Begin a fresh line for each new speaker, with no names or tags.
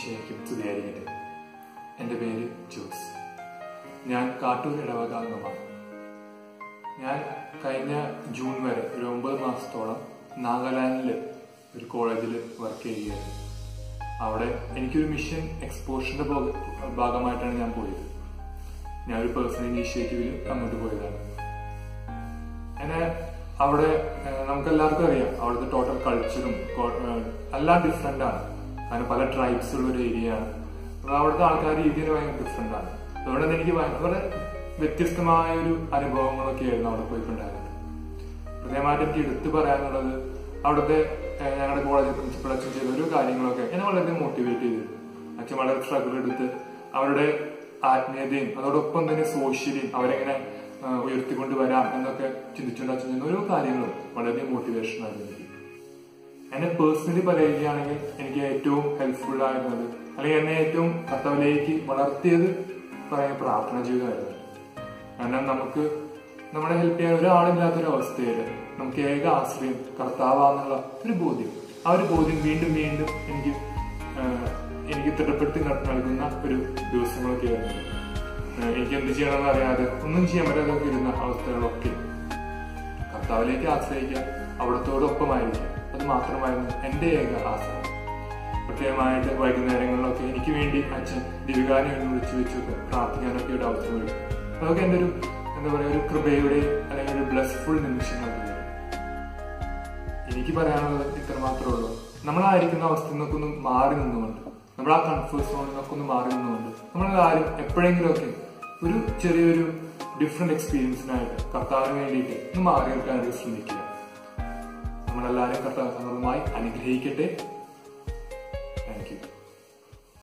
ഈശോയ്ക്കും സ്തുതിയായിരിക്കട്ടെ എൻ്റെ പേര് ജോസ് ഞാൻ കാട്ടൂർ ഇടവകാംഗമാണ് ഞാൻ കഴിഞ്ഞ ജൂൺ വരെ ഒരു ഒമ്പത് മാസത്തോളം നാഗാലാൻഡിൽ ഒരു കോളേജിൽ വർക്ക് ചെയ്യുകയായിരുന്നു അവിടെ എനിക്കൊരു മിഷൻ എക്സ്പോഷറിന്റെ ഭാഗമായിട്ടാണ് ഞാൻ പോയത് ഞാൻ ഒരു പേഴ്സണൽ ഇനീഷ്യേറ്റീവിൽ അങ്ങോട്ട് പോയതാണ് അങ്ങനെ അവിടെ നമുക്ക് എല്ലാവർക്കും അറിയാം അവിടുത്തെ ടോട്ടൽ കൾച്ചറും എല്ലാം ഡിഫറെന്റ് ആണ് കാരണം പല ട്രൈബ്സ് ഉള്ള ഒരു ഏരിയ ആണ് അപ്പൊ അവിടുത്തെ ആൾക്കാർ രീതിയിൽ ഭയങ്കര ഡിഫറെന്റ് ആണ് അതുകൊണ്ട് തന്നെ എനിക്ക് വളരെ വ്യത്യസ്തമായ ഒരു അനുഭവങ്ങളൊക്കെ ആയിരുന്നു അവിടെ പോയിട്ടുണ്ടായിരുന്നത് പ്രത്യേകമായിട്ട് എനിക്ക് എടുത്തു പറയാനുള്ളത് അവിടുത്തെ ഏഹ്, ഞങ്ങളുടെ കോളേജ് പ്രിൻസിപ്പൾ അച്ഛൻ ചെയ്ത ഓരോ കാര്യങ്ങളൊക്കെ എന്നെ വളരെ മോട്ടിവേറ്റ് ചെയ്തിരുന്നു അച്ഛൻ വളരെ സ്ട്രഗിൾ എടുത്ത് അവരുടെ ആത്മീയതയും അതോടൊപ്പം തന്നെ സോഷ്യലിയും അവരെങ്ങനെ ഏഹ്, ഉയർത്തിക്കൊണ്ട് വരാം എന്നൊക്കെ ചിന്തിച്ചുകൊണ്ട് അച്ഛൻ ചെയ്യുന്ന ഓരോ കാര്യങ്ങളും വളരെ മോട്ടിവേഷൻ ആയിരുന്നു എനിക്ക് എന്നെ പേഴ്സണലി പറയുകയാണെങ്കിൽ എനിക്ക് ഏറ്റവും ഹെൽപ്ഫുൾ ആയിരുന്നത് അല്ലെങ്കിൽ എന്നെ ഏറ്റവും കർത്തവിലേക്ക് വളർത്തിയത് പറയാൻ പ്രാർത്ഥന ജീവിതമായിരുന്നു കാരണം നമുക്ക് നമ്മളെ ഹെൽപ്പ് ചെയ്യാൻ ഒരാളില്ലാത്തൊരു അവസ്ഥയിൽ നമുക്ക് ഏക ആശ്രയം കർത്താവാന്നുള്ള ഒരു ബോധ്യം ആ ഒരു ബോധ്യം വീണ്ടും വീണ്ടും എനിക്ക് ആഹ്, എനിക്ക് തിട്ടപ്പെടുത്തി ന- നൽകുന്ന ഒരു ദിവസങ്ങളൊക്കെ ആയിരുന്നു ആഹ്, എനിക്ക് എന്ത് ചെയ്യണമെന്ന് അറിയാതെ ഒന്നും ചെയ്യാൻ പറ്റാതെ ഇരുന്ന അവസ്ഥകളൊക്കെ കർത്താവിലേക്ക് ആശ്രയിക്കുക അവിടത്തോടൊപ്പമായിരിക്കുക അത് മാത്രമായിരുന്നു എന്റെ ഏക ആശ്രയം പ്രത്യേകമായിട്ട് വൈകുന്നേരങ്ങളിലൊക്കെ എനിക്ക് വേണ്ടി അച്ഛൻ ദിവികാനെ ഒന്ന് വിളിച്ചു വെച്ചൊക്കെ പ്രാർത്ഥിക്കാനൊക്കെ ഒരു അവസരം വരും അതൊക്കെ എൻ്റെ ഒരു എന്താ പറയുക ഒരു കൃപയുടെ അല്ലെങ്കിൽ ഒരു ബ്ലസ്ഫുൾ നിമിഷങ്ങളായിരുന്നു എനിക്ക് പറയാനുള്ളത് ഇത്ര മാത്രമേ ഉള്ളൂ നമ്മളായിരിക്കുന്ന അവസ്ഥയിൽ നിന്നൊക്കെ ഒന്ന് മാറി നിന്നുകൊണ്ട് നമ്മൾ ആ കംഫേർട്ട് സോണിൽ നിന്നൊക്കെ ഒന്ന് മാറി നിന്നുകൊണ്ട് നമ്മളെല്ലാവരും എപ്പോഴെങ്കിലുമൊക്കെ ഒരു ചെറിയൊരു ഡിഫറെന്റ് എക്സ്പീരിയൻസിനായിട്ട് കർത്താവിന് വേണ്ടിയിട്ട് ഒന്ന് മാറി നിൽക്കാനായിട്ട് ശ്രമിക്കുക നമ്മളെല്ലാവരും കർത്താവ് സമൃദ്ധമായി അനുഗ്രഹിക്കട്ടെ താങ്ക് യു